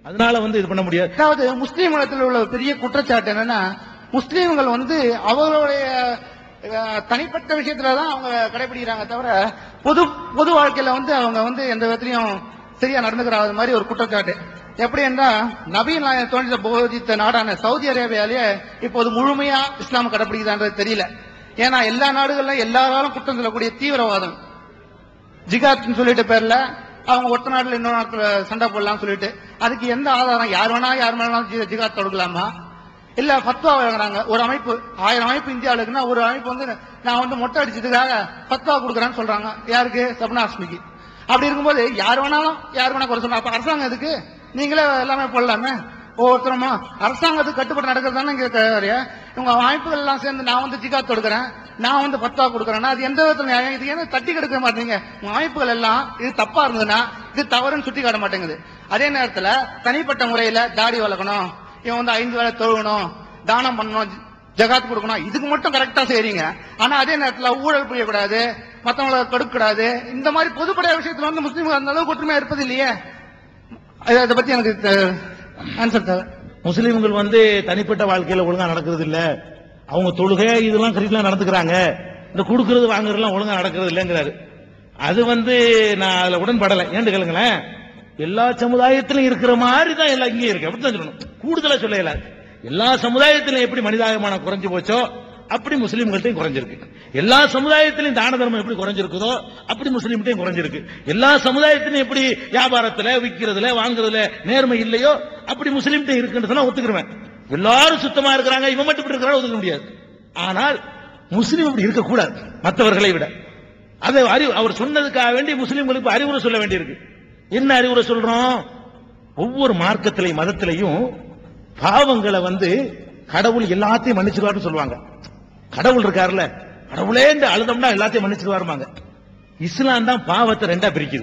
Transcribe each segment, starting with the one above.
அதனால வந்து இது பண்ண முடியாது அதாவது முஸ்லீம் மதத்தில் உள்ள ஒரு பெரிய குற்றச்சாட்டு என்னன்னா முஸ்லீம்கள் வந்து அவர்களுடைய அஹ், தனிப்பட்ட விஷயத்துல தான் அவங்க கடைபிடிக்கிறாங்க தவிர பொது பொது வாழ்க்கையில வந்து அவங்க வந்து எந்த விதத்திலையும் சரியா நடந்துக்கிறாத மாதிரி ஒரு குற்றச்சாட்டு எப்படி என்றா நபி நாயகம் தோன்ற போதித்த நாடான சவுதி அரேபியாலேயே இப்போது முழுமையா இஸ்லாம் கடைபிடிக்குதான்றது தெரியல ஏன்னா எல்லா நாடுகள்ல எல்லாராலும் குற்றம் சொல்லக்கூடிய தீவிரவாதம் ஜிகாத்னு சொல்லிட்டு பேர்ல அவங்க ஒத்த நாட்டுல இன்னொரு நாட்டுல சண்டை போடலாம்னு சொல்லிட்டு அதுக்கு எந்த ஆதாரம் யார் வேணா யார் வேணாலும் ஜி- ஜிகாத் தொடுக்கலாமா இல்ல ஃபத்வா வழங்குறாங்க ஒரு அமைப்பு ஆயிரம் அமைப்பு இந்தியாவுல இருக்குன்னா ஒரு அமைப்பு வந்து நான் வந்து மொட்டை அடிச்சதுக்காக ஃபத்வா கொடுக்குறேன்னு சொல்றாங்க யாருக்கு சப்னா ஹாஸ்மிக்கு அப்படி இருக்கும்போது யார் வேணாலும் யார் வேணா குறை சொல்லலாம் அப்ப அரசாங்கம் எதுக்கு நீங்களே எல்லாமே போடலாமே ஒவ்வொருத்தருமா அரசாங்கத்துக்கு கட்டுப்பட்டு நடக்கிறது தானே இங்க காரியம். இவங்க அமைப்புகள் எல்லாம் சேர்ந்து நான் வந்து ஜிகாத் தொடுக்கிறேன் நான் வந்து பத்தா கொடுக்குறேன்னா அது எந்த விதத்துல நியாயம் இது ஏன் தட்டி கெடுக்க மாட்டீங்க உங்க அமைப்புகள் எல்லாம் இது தப்பா இருந்ததுன்னா இது தவறுன்னு சுட்டி காட்ட மாட்டேங்குது அதே நேரத்துல தனிப்பட்ட முறையில தாடி வளர்க்கணும் இவன் வந்து ஐந்து வேளை தொழுகணும் தானம் பண்ணணும் ஜகாத் கொடுக்கணும் இதுக்கு மட்டும் கரெக்டா செய்றீங்க ஆனா அதே நேரத்துல ஊழல் புரியக்கூடாது மத்தவங்களை தடுக்கக்கூடாது இந்த மாதிரி பொதுப்படைய விஷயத்துல வந்து முஸ்லீம்கள் அந்த அளவுக்கு ஒற்றுமையா இருப்பது இல்லையே அது- அதை பத்தி எனக்கு ஆன்சர் தேவை முஸ்லிம்கள் வந்து தனிப்பட்ட வாழ்க்கையில ஒழுங்கா நடக்கிறது இல்ல அவங்க தொழுகை இதெல்லாம் கரெக்டா நடந்துக்கிறாங்க இந்த கொடுக்கறது வாங்குறதுலாம் ஒழுங்கா நடக்கிறது இல்லைங்கிறாரு அது வந்து நான் அதுல உடன்படலை ஏன்னு கேளுங்களேன் எல்லா சமுதாயத்திலும் இருக்கிற மாதிரி தான் எல்லாம் இங்கேயும் இருக்கு அப்படித்தான் சொல்லணும் கூடுதலா சொல்ல இயலாது எல்லா சமுதாயத்திலும் எப்படி மனிதாபிமானம் குறைஞ்சு போச்சோ அப்படி முஸ்லீம்கள்ட்டையும் குறைஞ்சிருக்கு எல்லா சமுதாயத்திலும் தான தர்மம் எப்படி குறைஞ்சிருக்குதோ அப்படி முஸ்லீம்கிட்டையும் குறைஞ்சிருக்கு எல்லா சமுதாயத்திலும் எப்படி வியாபாரத்துல விக்கிறதுல வாங்குறதுல நேர்மை இல்லையோ அப்படி முஸ்லீம்கிட்ட இருக்குன்றதுனா ஒத்துக்கிறேன் எல்லாரும் சுத்தமா இருக்கிறாங்க இவன் மட்டும் இப்படி இருக்கிறாங்க ஒத்துக்க முடியாது ஆனால் முஸ்லீம் இப்படி இருக்கக்கூடாது மற்றவர்களை விட அதை அறிவு அவர் சொன்னதுக்காக வேண்டி முஸ்லீம்களுக்கு அறிவுரை சொல்ல வேண்டியிருக்கு என்ன அறிவுரை சொல்றோம் ஒவ்வொரு மார்க்கத்திலையும் மதத்திலையும் பாவங்களை வந்து கடவுள் எல்லாத்தையும் மன்னிச்சிருவாருன்னு சொல்லுவாங்க கடவுள் இருக்காருல்ல கடவுளே இந்த அழுதம்னா எல்லாத்தையும் மன்னிச்சிருவாருமாங்க இஸ்லாம் தான் பாவத்தை ரெண்டா பிரிக்குது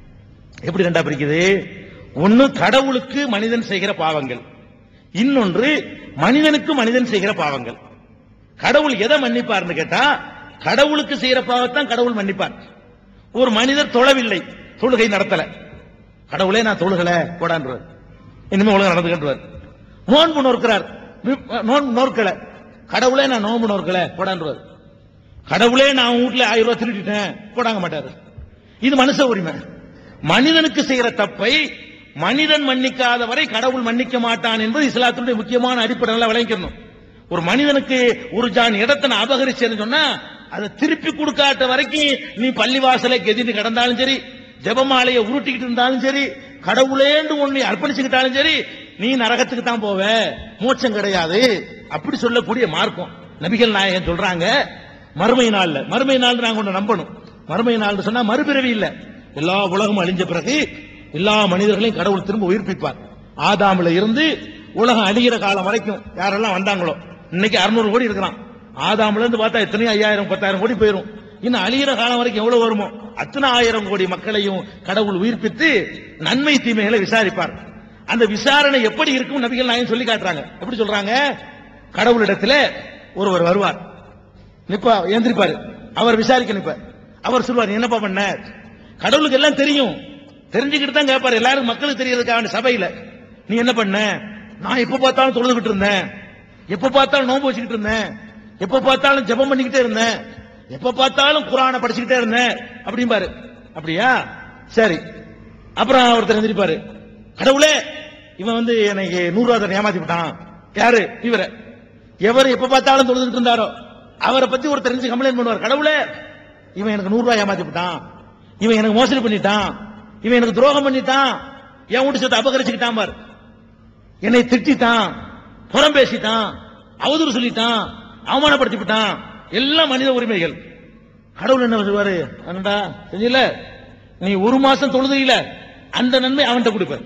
எப்படி ரெண்டா பிரிக்குது ஒன்னு கடவுளுக்கு மனிதன் செய்கிற பாவங்கள் இன்னொன்று மனிதனுக்கு மனிதன் செய்கிற பாவங்கள் கடவுள் எதை மன்னிப்பார்னு கேட்டா கடவுளுக்கு செய்யற பாவத்தான் கடவுள் மன்னிப்பார் ஒரு மனிதர் தொழவில்லை தொழுகை நடத்தல கடவுளே நான் தொழுகல போடான்றார் இனிமே ஒழுங்கா நடந்துக்கின்றார் நோன்பு நோக்கிறார் வி- நோன்பு நோக்கல கடவுளே நான் நோன்பு நோக்கல போடான்றார் கடவுளே நான் உன் வீட்டுல ஆயிரம் ரூபாய் திருடிட்டேன் போடாங்க மாட்டாரு இது மனுஷ உரிமை மனிதனுக்கு செய்யற தப்பை மனிதன் மன்னிக்காத வரை கடவுள் மன்னிக்க மாட்டான் என்பது இஸ்லாத்தினுடைய முக்கியமான அடிப்படை நல்லா விளங்கிக்கணும் ஒரு மனிதனுக்கு ஒரு ஜான் இடத்தை நான் அபகரிச்சேன்னு சொன்னா அதை திருப்பி கொடுக்காத வரைக்கும் நீ பள்ளிவாசலை கெதின்னு கிடந்தாலும் சரி ஜெபமாலையை உருட்டிக்கிட்டு இருந்தாலும் சரி கடவுளேண்டு ஒன்னு அர்ப்பணிச்சுக்கிட்டாலும் சரி நீ நரகத்துக்கு தான் போவ மோட்சம் கிடையாது அப்படி சொல்லக்கூடிய மார்க்கம் நபிகள் நாயகன் சொல்றாங்க மறுமை நாள்ல மறுமை நாள் நாங்க ஒண்ணு நம்பணும் மறுமை நாள் சொன்னா மறுபிறவி இல்ல எல்லா உலகமும் அழிஞ்ச பிறகு எல்லா மனிதர்களையும் கடவுள் திரும்ப உயிர்ப்பிப்பார் ஆதாமில இருந்து உலகம் அழிகிற காலம் வரைக்கும் யாரெல்லாம் வந்தாங்களோ இன்னைக்கு 600 கோடி இருக்கிறான் ஆதாம்ல இருந்து பார்த்தா எத்தனையோ ஐயாயிரம் பத்தாயிரம் கோடி போயிரும் இன்னும் அழிகிற காலம் வரைக்கும் எவ்வளவு வருமோ அத்தனை ஆயிரம் கோடி மக்களையும் கடவுள் உயிர்ப்பித்து நன்மை தீமைகளை விசாரிப்பார் அந்த விசாரணை எப்படி இருக்கும் நபிகள் நாயகம் சொல்லி காட்டுறாங்க எப்படி சொல்றாங்க கடவுளிடத்துல ஒருவர் வருவார் நிப்பா எந்திரிப்பாரு அவர் விசாரிக்க நிப்பார் அவர் சொல்வார் "நீ என்னப்பா பண்ண கடவுளுக்கு எல்லாம் தெரியும் தெரிஞ்சுக்கிட்டு தான் கேட்பாரு எல்லாரும் மக்களுக்கு தெரியறதுக்காக சபையில நீ என்ன பண்ண நான் எப்ப பார்த்தாலும் தொழுதுகிட்டு இருந்தேன் எப்ப பார்த்தாலும் நோன்பு வச்சுக்கிட்டு இருந்தேன் எப்ப பார்த்தாலும் ஜெபம் பண்ணிக்கிட்டே இருந்தேன் எப்ப பார்த்தாலும் குரானை படிச்சுக்கிட்டே இருந்தேன் அப்படிம்பாரு அப்படியா சரி அப்புறம் ஒருத்தர் எந்திரிப்பாரு கடவுளே இவன் வந்து எனக்கு நூறு ரூபா தரேன் ஏமாத்தி விட்டான் யாரு இவரை எவர் எப்ப பார்த்தாலும் தொழுதுகிட்டு இருந்தாரோ அவரை பத்தி ஒரு தெரிஞ்சு கம்ப்ளைண்ட் பண்ணுவார் கடவுளே இவன் எனக்கு நூறு ரூபாய் ஏமாத்தி விட்டான் இவன் எனக்கு மோசடி பண்ணிட்டான் இவன் எனக்கு துரோகம் பண்ணிட்டான் என் வீட்டு சொத்தை அபகரிச்சுக்கிட்டான் பார் என்னை திட்டிட்டான் புறம் பேசிட்டான் அவதூறு சொல்லிட்டான் அவமானப்படுத்தி விட்டான் எல்லாம் மனித உரிமைகள் கடவுள் என்ன சொல்வாரு அண்ணா செஞ்சல நீ ஒரு மாசம் தொழுதையில அந்த நன்மை அவன்கிட்ட கொடுப்பார்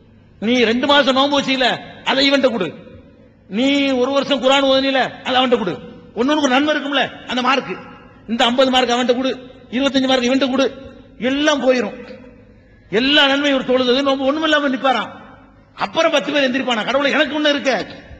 நீ ரெண்டு மாசம் நோன்பு வச்சீல அதை இவன்கிட்ட கொடு நீ ஒரு வருஷம் குரான் ஓதுனில அது அவன்கிட்ட கொடு ஒன்னொன்னு நன்மை இருக்கும்ல அந்த மார்க் இந்த 50 மார்க் அவன்கிட்ட கொடு 25 மார்க் இவன்கிட்ட கொடு எல்லாம் போயிரும் எல்லா நன்மையும் ஒரு தொழுது நோம்பு ஒண்ணும் இல்லாம நிப்பாராம் அப்புறம் பத்து பேர் எந்திரிப்பானா கடவுளை எனக்கு ஒண்ணு இருக்க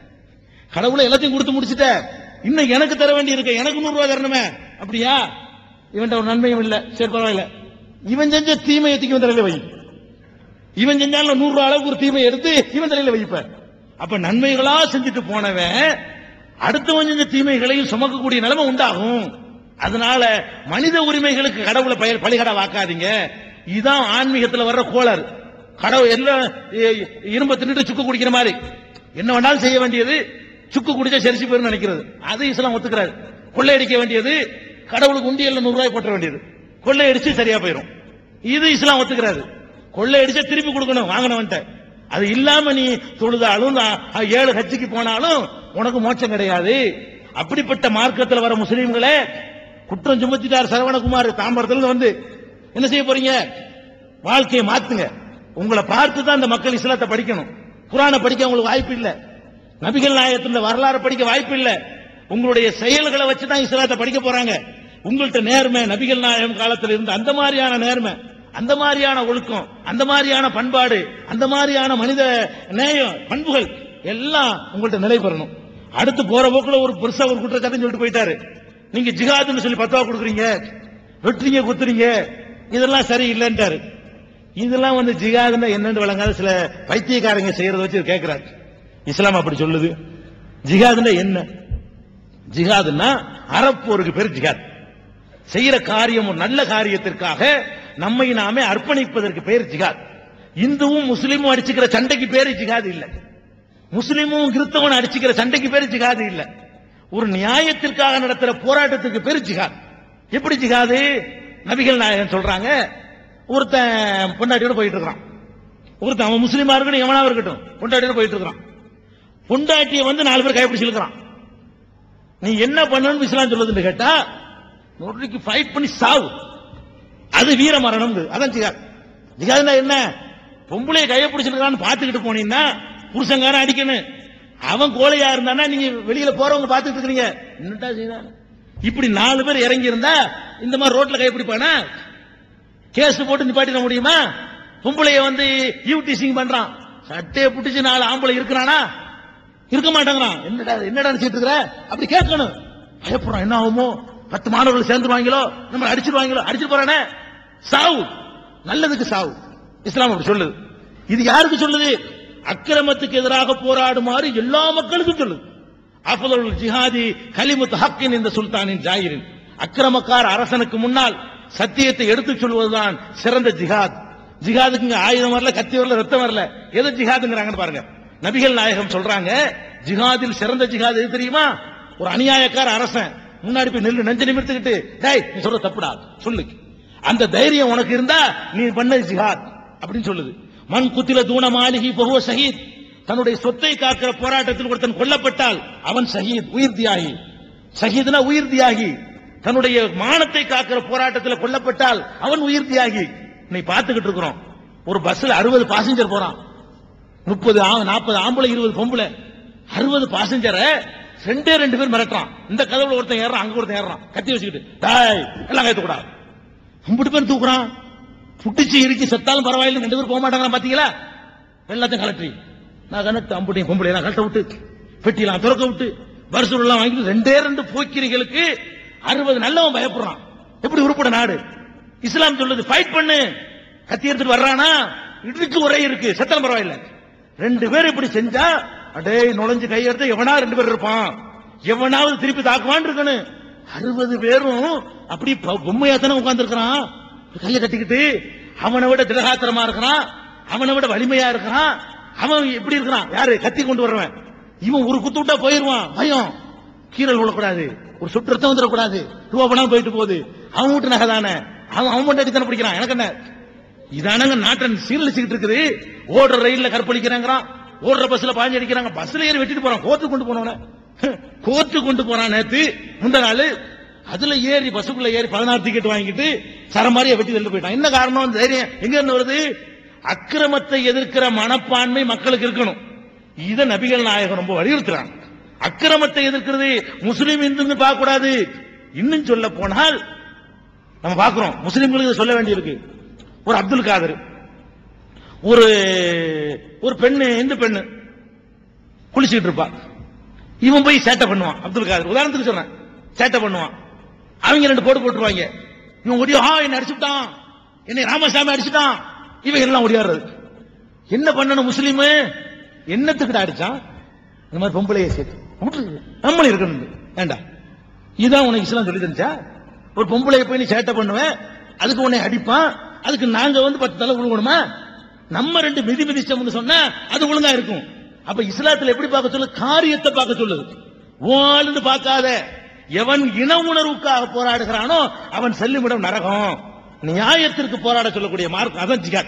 கடவுளை எல்லாத்தையும் கொடுத்து முடிச்சுட்ட இன்னும் எனக்கு தர வேண்டி இருக்கு எனக்கு நூறு ரூபாய் தரணுமே அப்படியா இவன்ட்ட ஒரு நன்மையும் இல்ல சரி பரவாயில்ல இவன் செஞ்ச தீமையை தூக்கி வந்து வை இவன் செஞ்சாலும் நூறு ரூபா அளவுக்கு ஒரு தீமை எடுத்து இவன் தலையில வைப்ப அப்ப நன்மைகளா செஞ்சுட்டு போனவன் அடுத்தவன் செஞ்ச தீமைகளையும் சுமக்கக்கூடிய நிலைமை உண்டாகும் அதனால மனித உரிமைகளுக்கு கடவுளை பய- பலிகடா வாக்காதீங்க இதுதான் ஆன்மீகத்துல வர்ற கோளாறு கடவுள் எல்லாம் எ- இரும்ப தின்னுட்டு சுக்கு குடிக்கிற மாதிரி என்ன வேணாலும் செய்ய வேண்டியது சுக்கு குடிச்சா சரிச்சு போயிரும் நினைக்கிறது அது இஸ்லாம் ஒத்துக்கிறாரு கொள்ளையடிக்க வேண்டியது கடவுளுக்கு உண்டியல்ல நூறு ரூபாய் போட்ட வேண்டியது கொள்ளையடிச்சு சரியா போயிரும் இது இஸ்லாம் ஒத்துக்கிறாரு கொள்ளையடிச்சா திருப்பி கொடுக்கணும் வாங்கினவன்ட்ட அது இல்லாம நீ தொழுதாலும் நான் ஏழு ஹஜ்ஜுக்கு போனாலும் உனக்கு மோட்சம் கிடையாது அப்படிப்பட்ட மார்க்கத்தில் வர முஸ்லீம்களே குற்றம் சுமத்திட்டார் சரவணகுமார் தாம்பரத்துல வந்து என்ன செய்ய போறீங்க வாழ்க்கையை மாத்துங்க உங்களை பார்த்து தான் இந்த மக்கள் இஸ்லாத்தை படிக்கணும் குரானை படிக்க உங்களுக்கு வாய்ப்பு இல்ல நபிகள் நாயகத்தின் வரலாறு படிக்க வாய்ப்பு இல்ல உங்களுடைய செயல்களை வச்சு தான் இஸ்லாத்தை படிக்க போறாங்க உங்கள்ட்ட நேர்மை நபிகள் நாயகம் காலத்தில் இருந்த அந்த மாதிரியான நேர்மை அந்த மாதிரியான ஒழுக்கம் அந்த மாதிரியான பண்பாடு அந்த மாதிரியான மனித நேயம் பண்புகள் எல்லாம் உங்கள்ட்ட நிலை பெறணும் அடுத்து போற போக்குல ஒரு பெருசா ஒரு குற்றச்சாட்டுன்னு சொல்லிட்டு போயிட்டாரு நீங்க ஜிகாதுன்னு சொல்லி பத்துவா கொடுக்குறீங்க வெட்டுறீங்க குத்துறீங்க இதெல்லாம் சரியில்லைன்ட்டாரு இதெல்லாம் வந்து ஜிகாதுன்னா என்னன்னு வழங்காத சில பைத்தியக்காரங்க செய்யறத வச்சு கேட்கிறாரு இஸ்லாம் அப்படி சொல்லுது ஜிகாதுன்னா என்ன ஜிகாதுன்னா அறப்போருக்கு பேர் ஜிகாத் செய்யற காரியம் ஒரு நல்ல காரியத்திற்காக நம்மை நாமே அர்ப்பணிப்பதற்கு பேர் ஜிகாத் இந்துவும் முஸ்லீமும் அடிச்சுக்கிற சண்டைக்கு பேரு ஜிகாது இல்ல முஸ்லீமும் கிறிஸ்தவன் அடிச்சுக்கிற சண்டைக்கு பேரு ஜிகாது இல்ல ஒரு நியாயத்திற்காக நடத்துற போராட்டத்துக்கு பேரு ஜிகாத் எப்படி ஜிகாது நபிகள் நாயகன் சொல்றாங்க ஒருத்தன் பொண்டாட்டியோட போயிட்டு இருக்கிறான் ஒருத்தன் அவன் முஸ்லீமா இருக்கட்டும் எவனா இருக்கட்டும் பொண்டாட்டியோட போயிட்டு இருக்கிறான் பொண்டாட்டியை வந்து நாலு பேர் கைப்பிடிச்சு இழுக்கிறான் நீ என்ன பண்ணணும்னு இஸ்லாம் சொல்லுதுன்னு கேட்டா நொறுக்கு ஃபைட் பண்ணி சாவு அது வீர மரணம் அதான் ஜிகாத் ஜிகாத்னா என்ன பொம்பளைய கைய பிடிச்சிருக்கான்னு பாத்துக்கிட்டு போனீங்கன்னா புருஷங்காரன் அடிக்கணும் அவன் கோழையா இருந்தானா நீங்க வெளியில போறவங்க பாத்துக்கிட்டு இருக்கீங்க என்னடா செய்யறாங்க இப்படி நாலு பேர் இறங்கி இருந்தா இந்த மாதிரி ரோட்ல கை பிடிப்பானா கேஸ் போட்டு நிப்பாட்டிட முடியுமா பொம்பளைய வந்து யூடிசிங் பண்றான் சட்டையை பிடிச்சு நாலு ஆம்பளை இருக்கிறானா இருக்க மாட்டாங்கிறான் என்னடா என்னடா நினைச்சிட்டு இருக்கிற அப்படி கேட்கணும் பயப்படுறான் என்ன ஆகுமோ பத்து மாணவர்கள் சேர்ந்துருவாங்களோ நம்ம அடிச்சிருவாங்களோ அடிச்சிட்டு போறானே சாவு நல்லதுக்கு சாவு இஸ்லாம் அப்படி சொல்லுது இது யாருக்கு சொல்லுது அக்கிரமத்துக்கு எதிராக போராடுமாறு எல்லா மக்களுக்கும் சொல்லுது அஃபதல் ஜிஹாதி கலிமுத் ஹக்கின் இந்த சுல்தானின் ஜாயிரின் அக்கிரமக்கார அரசனுக்கு முன்னால் சத்தியத்தை எடுத்துச் சொல்வதுதான் சிறந்த ஜிஹாத் ஜிஹாதுக்கு இங்க ஆயுதம் வரல கத்தி வரல ரத்தம் வரல எது ஜிஹாதுங்கிறாங்கன்னு பாருங்க நபிகள் நாயகம் சொல்றாங்க ஜிஹாதில் சிறந்த ஜிஹாத் எது தெரியுமா ஒரு அநியாயக்கார அரசன் முன்னாடி போய் நெல்லு நெஞ்சு நிமிர்த்துக்கிட்டு டேய் நீ சொல்ற தப்புடா சொல்லு அந்த தைரியம் உனக்கு இருந்தா நீ பண்ணது ஜிஹாத் அப்படின்னு சொல்லுது மண் குத்தில தூண மாளிகை பகுவ ஷஹீத் தன்னுடைய சொத்தை காக்கிற போராட்டத்தில் ஒருத்தன் கொல்லப்பட்டால் அவன் ஷஹீத் உயிர் தியாகி ஷஹீத்னா உயிர் தியாகி தன்னுடைய மானத்தை காக்கிற போராட்டத்தில் கொல்லப்பட்டால் அவன் உயிர் தியாகி நீ பார்த்துக்கிட்டு இருக்கிறோம் ஒரு பஸ்ல அறுபது பாசஞ்சர் போறான் முப்பது நாற்பது ஆம்பளை இருபது பொம்பளை அறுபது பாசஞ்சரை ரெண்டே ரெண்டு பேர் மிரட்டுறான் இந்த கதவுல ஒருத்தன் ஏறான் அங்க ஒருத்தன் ஏறான் கத்தி வச்சுக்கிட்டு டாய் எல்லாம் கைத்து கூடாது கும்பிட்டு பேர் தூக்குறான் புட்டிச்சு இறுக்கி செத்தாலும் பரவாயில்லை ரெண்டு பேர் போக மாட்டாங்களா பாத்தீங்களா எல்லாத்தையும் கலட்டி நான் கணக்கு அம்புட்டையும் பொம்பளை எல்லாம் கலட்ட விட்டு பெட்டியெல்லாம் திறக்க விட்டு வருஷம் எல்லாம் வாங்கிட்டு ரெண்டே ரெண்டு போக்கிரிகளுக்கு அறுபது நல்லவன் பயப்படுறான் எப்படி உருப்பட நாடு இஸ்லாம் சொல்லுது ஃபைட் பண்ணு கத்தி எடுத்துட்டு வர்றானா இடிச்சு உரை இருக்கு செத்தம் பரவாயில்ல ரெண்டு பேர் இப்படி செஞ்சா அடே நுழைஞ்சு கையெடுத்து எவனா ரெண்டு பேர் இருப்பான் எவனாவது திருப்பி தாக்குவான் இருக்கணும் அறுபது பேரும் அப்படி ப- பொம்மையா தானே உட்கார்ந்து இருக்கிறான் கையை கட்டிக்கிட்டு அவனை விட திடகாத்திரமா இருக்கிறான் அவனை விட வலிமையா இருக்கிறான் அவன் எப்படி இருக்கிறான் யாரு கத்தி கொண்டு வர்றவன் இவன் ஒரு குத்து விட்டா போயிருவான் பயம் கீரல் விழக்கூடாது ஒரு சொட்டு ரத்தம் வந்துடக்கூடாது ரூபா பணம் போயிட்டு போகுது அவன் வீட்டு நகை தானே அவன் அவன் மட்டும் அடித்தானே பிடிக்கிறான் எனக்கு என்ன இதானங்க நாட்டன் சீரழிச்சுக்கிட்டு இருக்குது ஓடுற ரயில்ல கற்பழிக்கிறாங்கிறான் ஓடுற பஸ்ல பாஞ்சு அடிக்கிறாங்க பஸ்ல ஏறி வெட்டிட்டு போறான் கோர்த்து கொண்டு போனவன கோர்த்து கொண்டு போறான் நேத்து முந்த நாள் அதுல ஏறி பஸ்ஸுக்குள்ள ஏறி பதினாறு டிக்கெட் வாங்கிட்டு சரமாரியா வெட்டி தள்ளி போயிட்டான் என்ன காரணம் தைரியம் எங்க இருந்து வருது அக்கிரமத்தை எதிர்க்கிற மனப்பான்மை மக்களுக்கு இருக்கணும் இத நபிகள் நாயகம் ரொம்ப வலியுறுத்துறாங்க அக்கிரமத்தை எதிர்க்கிறது முஸ்லீம் இந்து பார்க்க கூடாது இன்னும் சொல்ல போனால் நம்ம பார்க்கிறோம் முஸ்லிம்களுக்கு இதை சொல்ல வேண்டியிருக்கு ஒரு அப்துல் காதர் ஒரு ஒரு பெண்ணு இந்து பெண்ணு குளிச்சுக்கிட்டு இருப்பா இவன் போய் சேட்டை பண்ணுவான் அப்துல் காதர் உதாரணத்துக்கு சொன்னேன் சேட்டை பண்ணுவான் அவங்க ரெண்டு போட்டு போட்டுருவாங்க இவன் ஓடி ஆ என்ன அடிச்சுட்டான் என்னை ராமசாமி அடிச்சுட்டான் இவன் எல்லாம் ஓடியாடுறது என்ன பண்ணணும் முஸ்லீமு என்னத்துக்கிட்ட அடிச்சான் இந்த மாதிரி பொம்பளைய சேர்த்து விட்டுரு. நம்மளும் இருக்கணும் வேண்டாம் இதான் உனக்கு இஸ்லாம் சொல்லி தந்துச்சா ஒரு பொம்பளைய போய் நீ சேட்டை பண்ணுவேன் அதுக்கு உன்னை அடிப்பான் அதுக்கு நாங்க வந்து பத்து தலை விழுங்கணுமா நம்ம ரெண்டு மிதி மிதிச்சோம்னு சொன்னா அது ஒழுங்கா இருக்கும் அப்ப இஸ்லாத்துல எப்படி பார்க்க சொல்லு காரியத்தை பார்க்க சொல்லுது ஓன்னு பார்க்காத எவன் இன உணர்வுக்காக போராடுகிறானோ அவன் செல்லுமிடம் நரகம் நியாயத்திற்கு போராட சொல்லக்கூடிய மார்க் அதான் ஜிகாத்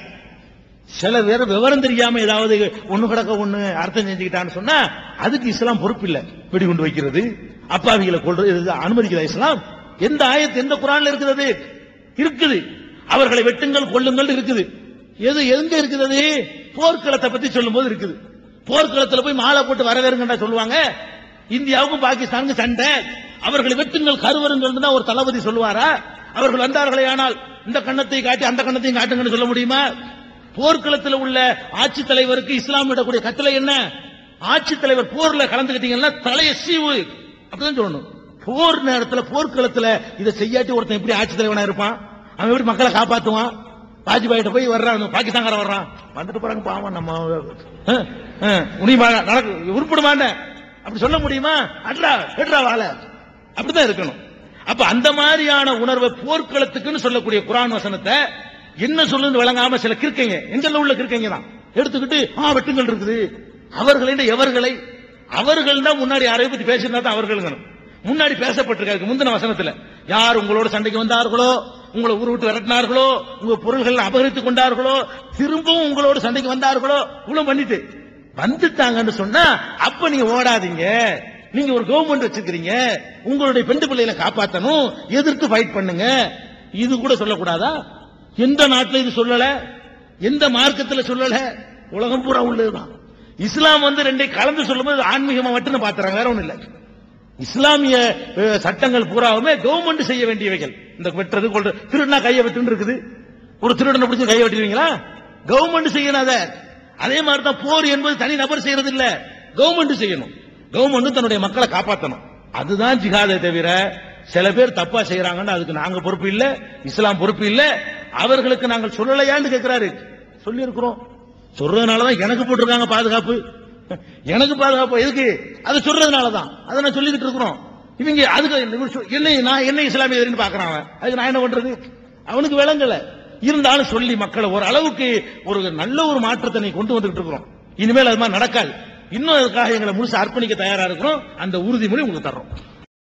சில பேர் விவரம் தெரியாம ஏதாவது ஒண்ணு கிடக்க ஒண்ணு அர்த்தம் செஞ்சுக்கிட்டான்னு சொன்னா அதுக்கு இஸ்லாம் பொறுப்பு இல்ல வெடிகுண்டு வைக்கிறது அப்பாவிகளை கொள்றது இது அனுமதிக்கிறதா இஸ்லாம் எந்த ஆயத்து எந்த குரான்ல இருக்கிறது இருக்குது அவர்களை வெட்டுங்கள் கொள்ளுங்கள் இருக்குது எது எங்க இருக்குது போர்க்களத்தை பத்தி சொல்லும்போது இருக்குது போர்க்களத்துல போய் மாலை போட்டு வரவேறுங்கடா சொல்லுவாங்க இந்தியாவுக்கும் பாகிஸ்தானுக்கும் சண்டை அவர்களை வெட்டுங்கள் கருவருங்கள் தான் ஒரு தளபதி சொல்லுவாரா அவர்கள் வந்தார்களே ஆனால் இந்த கண்ணத்தை காட்டி அந்த கண்ணத்தையும் காட்டுங்கன்னு சொல்ல முடியுமா போர்க்களத்தில் உள்ள ஆட்சி தலைவருக்கு இஸ்லாம் விடக்கூடிய கட்டளை என்ன ஆட்சி தலைவர் போர்ல கலந்துக்கிட்டீங்கன்னா தலைய சீவு அப்படிதான் சொல்லணும் போர் நேரத்துல போர்க்களத்துல இதை செய்யாட்டி ஒருத்தன் எப்படி ஆட்சி தலைவனா இருப்பான் அவன் எப்படி மக்களை காப்பாத்துவான் வாஜ்பாயிட்ட போய் வர்றான் பாகிஸ்தான்காரன் வர்றான் வந்துட்டு போறாங்க பாவம் நம்ம அஹ், அஹ், உனிமா நடக்கு உருப்பிடுமாண்ட அப்படி சொல்ல முடியுமா அட்ரா எட்ரா வாழ அப்படிதான் இருக்கணும் அப்ப அந்த மாதிரியான உணர்வை போர்க்களத்துக்குன்னு சொல்லக்கூடிய குரான் வசனத்தை என்ன சொல்லுன்னு விளங்காம சில கிறுக்கைங்க எங்கெல்லாம் உள்ள கிறுக்கைங்க தான் எடுத்துக்கிட்டு ஆ வெட்டுங்கள் இருக்குது அவர்களை எவர்களை அவர்கள் தான் முன்னாடி யாரையும் பத்தி பேசியிருந்தா தான் அவர்களுங்கணும் முன்னாடி பேசப்பட்டிருக்காரு முந்தின வசனத்துல யார் உங்களோட சண்டைக்கு வந்தார்களோ உங்களை ஊர் விட்டு விரட்டினார்களோ உங்க பொருள்கள் அபகரித்துக் கொண்டார்களோ திரும்பவும் உங்களோட சண்டைக்கு வந்தார்களோ இவ்வளவு பண்ணிட்டு வந்துட்டாங்கன்னு சொன்னா அப்ப நீங்க ஓடாதீங்க நீங்க ஒரு கவர்மெண்ட் வச்சிருக்கீங்க உங்களுடைய பெண்டு பிள்ளைகளை காப்பாத்தணும் எதிர்த்து ஃபைட் பண்ணுங்க இது கூட சொல்லக்கூடாதா எந்த நாட்டுல இது சொல்லல எந்த மார்க்கத்துல சொல்லல உலகம் பூரா உள்ளதுதான் இஸ்லாம் வந்து ரெண்டை கலந்து சொல்லும்போது ஆன்மீகமா மட்டும் பாத்துறாங்க வேற ஒண்ணும் இல்ல இஸ்லாமிய அஹ், சட்டங்கள் பூராவுமே கவர்மெண்ட் செய்ய வேண்டியவைகள் இந்த வெட்டுறது கொள்றது திருடுனா கையை வெட்டுன்னு இருக்குது ஒரு திருடனை பிடிச்சி கையை வெட்டிடுவீங்களா கவர்மெண்ட் செய்யணும் அதை அதே மாதிரி தான் போர் என்பது தனி நபர் செய்யறது இல்ல கவர்மெண்ட் செய்யணும் கவர்மெண்ட் தன்னுடைய மக்களை காப்பாற்றணும் அதுதான் ஜிஹாதை தவிர சில பேர் தப்பா செய்யறாங்கன்னு அதுக்கு நாங்க பொறுப்பு இல்ல இஸ்லாம் பொறுப்பு இல்ல அவர்களுக்கு நாங்கள் சொல்லலையான்னு கேட்கிறாரு சொல்லி இருக்கிறோம் சொல்றதுனாலதான் எனக்கு போட்டிருக்காங்க பாதுகாப்பு எனக்கு பாதுகாப்பு எதுக்கு அது சொல்றதுனால தான் அதை நான் சொல்லிக்கிட்டு இருக்கிறோம் இவங்க அதுக்கு இவங்க சொல்- என்னை நான் என்ன இஸ்லாமிய எதிரின்னு பாக்குறான் அவன் அதுக்கு நான் என்ன பண்றது அவனுக்கு விளங்கல இருந்தாலும் சொல்லி மக்களை ஒரு அளவுக்கு ஒரு நல்ல ஒரு மாற்றத்தை நீ கொண்டு வந்துகிட்டு இருக்கிறோம் இனிமேல் அது மாதிரி நடக்காது இன்னும் அதுக்காக எங்களை முழுசு அர்ப்பணிக்க தயாரா இருக்கிறோம் அந்த உறுதிமொழி உங்களுக்கு தர்றோம்